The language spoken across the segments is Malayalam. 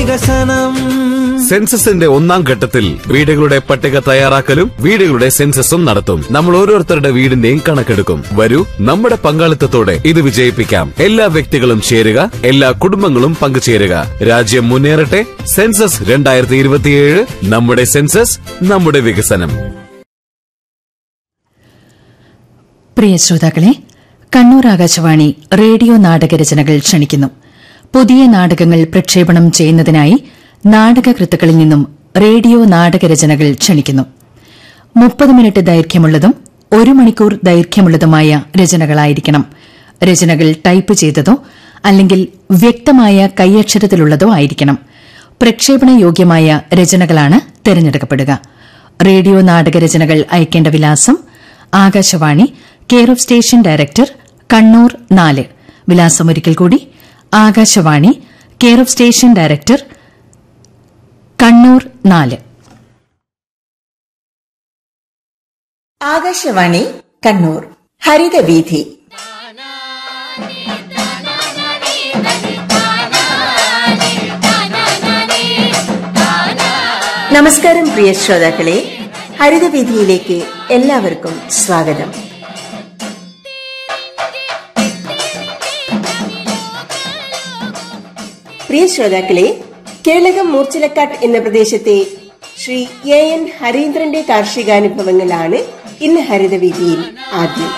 വികസനം സെൻസസിന്റെ ഒന്നാം ഘട്ടത്തിൽ വീടുകളുടെ പട്ടിക തയ്യാറാക്കലും വീടുകളുടെ സെൻസസും നടത്തും നമ്മൾ ഓരോരുത്തരുടെ വീടിന്റെയും കണക്കെടുക്കും വരൂ നമ്മുടെ പങ്കാളിത്തത്തോടെ ഇത് വിജയിപ്പിക്കാം എല്ലാ വ്യക്തികളും ചേരുക എല്ലാ കുടുംബങ്ങളും പങ്കുചേരുക രാജ്യം മുന്നേറട്ടെ സെൻസസ് രണ്ടായിരത്തി ഇരുപത്തിയേഴ് നമ്മുടെ സെൻസസ് നമ്മുടെ വികസനം പ്രിയ ശ്രോതാക്കളെ കണ്ണൂർ ആകാശവാണി റേഡിയോ നാടകരചനകൾ ക്ഷണിക്കുന്നു പുതിയ നാടകങ്ങൾ പ്രക്ഷേപണം ചെയ്യുന്നതിനായി നാടകകൃത്തുക്കളിൽ നിന്നും റേഡിയോ നാടകരചനകൾ ക്ഷണിക്കുന്നു മുപ്പത് മിനിറ്റ് ദൈർഘ്യമുള്ളതും ഒരു മണിക്കൂർ ദൈർഘ്യമുള്ളതുമായ രചനകളായിരിക്കണം രചനകൾ ടൈപ്പ് ചെയ്തതോ അല്ലെങ്കിൽ വ്യക്തമായ കൈയക്ഷരത്തിലുള്ളതോ ആയിരിക്കണം പ്രക്ഷേപണ യോഗ്യമായ രചനകളാണ് തിരഞ്ഞെടുക്കപ്പെടുക റേഡിയോ നാടകരചനകൾ അയക്കേണ്ട വിലാസം Akashvani care of station director Kannur നാല് വിലാസം ഒരിക്കൽ കൂടി Akashvani care of station director Kannur നാല് ആകാശവാണി കണ്ണൂർ ഹരിതവീഥി നമസ്കാരം പ്രിയ ശ്രോതാക്കളെ ഹരിതവീഥിയിലേക്ക് എല്ലാവർക്കും സ്വാഗതം പ്രിയ ശ്രോതാക്കളെ കേളകം മൂർച്ചിലക്കാട്ട് എന്ന പ്രദേശത്തെ ശ്രീ എ എൻ ഹരീന്ദ്രന്റെ കാർഷികാനുഭവങ്ങളാണ് ഇന്ന് ഹരിതവീതിയിൽ ആദ്യം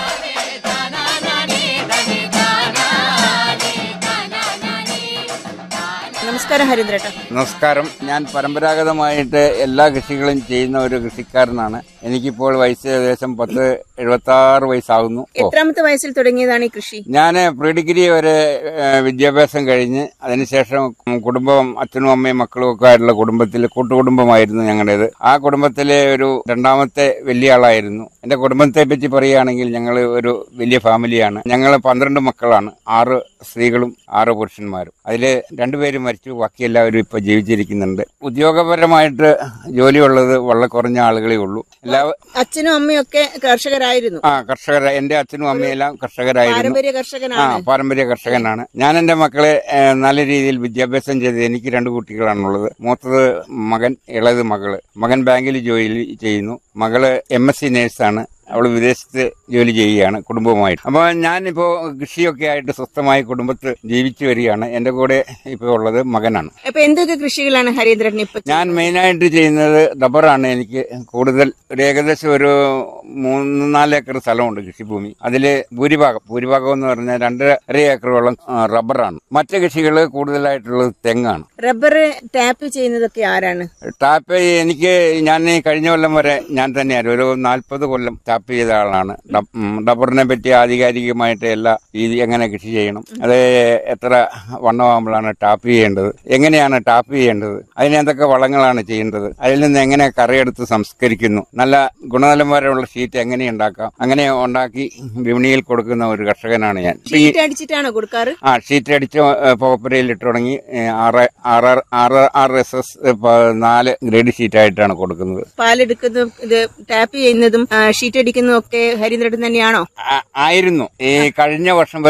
നമസ്കാരം ഹരീന്ദ്രേട്ട നമസ്കാരം ഞാൻ പരമ്പരാഗതമായിട്ട് എല്ലാ കൃഷികളും ചെയ്യുന്ന ഒരു കൃഷിക്കാരനാണ് എനിക്കിപ്പോൾ വയസ്സ് ഏകദേശം പത്ത് എഴുപത്തി ആറ് വയസ്സാകുന്നു ഓ എത്രാമത്തെ വയസ്സിൽ തുടങ്ങിയതാണ് ഈ കൃഷി ഞാൻ പ്രീ ഡിഗ്രി വരെ ഏഹ്, വിദ്യാഭ്യാസം കഴിഞ്ഞ് അതിനുശേഷം കുടുംബം അച്ഛനും അമ്മയും മക്കളും ഒക്കെ ആയിട്ടുള്ള കുടുംബത്തിൽ കൂട്ടുകുടുംബമായിരുന്നു ഞങ്ങളുടേത് ആ കുടുംബത്തിലെ ഒരു രണ്ടാമത്തെ വലിയ ആളായിരുന്നു എന്റെ കുടുംബത്തെ പറ്റി പറയുകയാണെങ്കിൽ ഞങ്ങൾ ഒരു വലിയ ഫാമിലിയാണ് ഞങ്ങൾ പന്ത്രണ്ട് മക്കളാണ് ആറ് സ്ത്രീകളും ആറ് പുരുഷന്മാരും അതിൽ രണ്ടുപേരും മരിച്ചു ബാക്കി എല്ലാവരും ഇപ്പൊ ജീവിച്ചിരിക്കുന്നുണ്ട് ഉദ്യോഗപരമായിട്ട് ജോലിയുള്ളത് വളരെ കുറഞ്ഞ ആളുകളേ ഉള്ളൂ എല്ലാ അച്ഛനും അമ്മയും ഒക്കെ കർഷകരായിരുന്നു ആ കർഷകർ എന്റെ അച്ഛനും അമ്മയും എല്ലാം കർഷകരായിരുന്നു പാരമ്പര്യ ആ കർഷകനാണ് പാരമ്പര്യ കർഷകനാണ് ഞാൻ എന്റെ മക്കളെ ഏഹ്, നല്ല രീതിയിൽ വിദ്യാഭ്യാസം ചെയ്ത് എനിക്ക് രണ്ട് കുട്ടികളാണുള്ളത് മൂത്തത് മകൻ ഇളയത് മകള് മകൻ ബാങ്കിൽ ജോലി ചെയ്യുന്നു മകള് എം എസ് സി നേഴ്സാണ് അവൾ വിദേശത്ത് ജോലി ചെയ്യുകയാണ് കുടുംബവുമായിട്ട് അപ്പോൾ ഞാനിപ്പോ കൃഷിയൊക്കെ ആയിട്ട് സ്വസ്ഥമായി കുടുംബത്ത് ജീവിച്ചു വരികയാണ് എന്റെ കൂടെ ഇപ്പോൾ ഉള്ളത് മകനാണ് അപ്പൊ എന്തൊക്കെ കൃഷികളാണ് ഹരീന്ദ്രൻ ഇപ്പൊ ഞാൻ മെയിനായിട്ട് ചെയ്യുന്നത് റബ്ബറാണ് എനിക്ക് കൂടുതൽ ഒരു ഏകദേശം ഒരു മൂന്ന് നാല് ഏക്കർ സ്ഥലമുണ്ട് കൃഷിഭൂമി അതിൽ ഭൂരിഭാഗം ഭൂരിഭാഗം എന്ന് പറഞ്ഞാൽ രണ്ടര ഏക്കറോളം ആ, റബ്ബറാണ് മറ്റ് കൃഷികൾ കൂടുതലായിട്ടുള്ളത് തെങ്ങാണ് റബ്ബർ ടാപ്പ് ചെയ്യുന്നതൊക്കെ ആരാണ് ടാപ്പ് എനിക്ക് ഞാൻ ഈ കഴിഞ്ഞ കൊല്ലം വരെ ഞാൻ തന്നെയായിരുന്നു ഒരു നാൽപ്പത് കൊല്ലം ടാപ്പ് ചെയ്ത ആളാണ് ഡബ്- ഉം, റബ്ബറിനെ പറ്റി ആധികാരികമായിട്ട് എല്ലാ രീതി എങ്ങനെ കൃഷി ചെയ്യണം അത് എത്ര വണ്ണമാകുമ്പോഴാണ് ടാപ്പ് ചെയ്യേണ്ടത് എങ്ങനെയാണ് ടാപ്പ് ചെയ്യേണ്ടത് അതിന് എന്തൊക്കെ വളങ്ങളാണ് ചെയ്യേണ്ടത് അതിൽ നിന്ന് എങ്ങനെ കറിയെടുത്ത് സംസ്കരിക്കുന്നു നല്ല ഗുണനിലവാരമുള്ള ഷീറ്റ് എങ്ങനെ ഉണ്ടാക്കാം അങ്ങനെ ഉണ്ടാക്കി വിപണിയിൽ കൊടുക്കുന്ന ഒരു കർഷകനാണ് ഞാൻ ഇപ്പൊ ഈ ഷീറ്റ് അടിച്ചിട്ടാണോ കൊടുക്കാറ് ആ ഷീറ്റ് അടിച്ച് പോപ്പരയിൽ ഇട്ട് തുടങ്ങി ഏ, ആറ് ആറ് ആറ് ആറ് എസ് എസ് നാല് ഗ്രേഡ് ഷീറ്റ് ആയിട്ടാണ് കൊടുക്കുന്നത് പാലെടുക്കുന്നതും ഇത് ടാപ്പ് ചെയ്യുന്നതും ആ, ഷീറ്റ് അടിക്കുന്നതും ഒക്കെ ഹരീന്ദ്രൻ തന്നെയാണോ ആ- ആയിരുന്നു ഈ കഴിഞ്ഞ വർഷം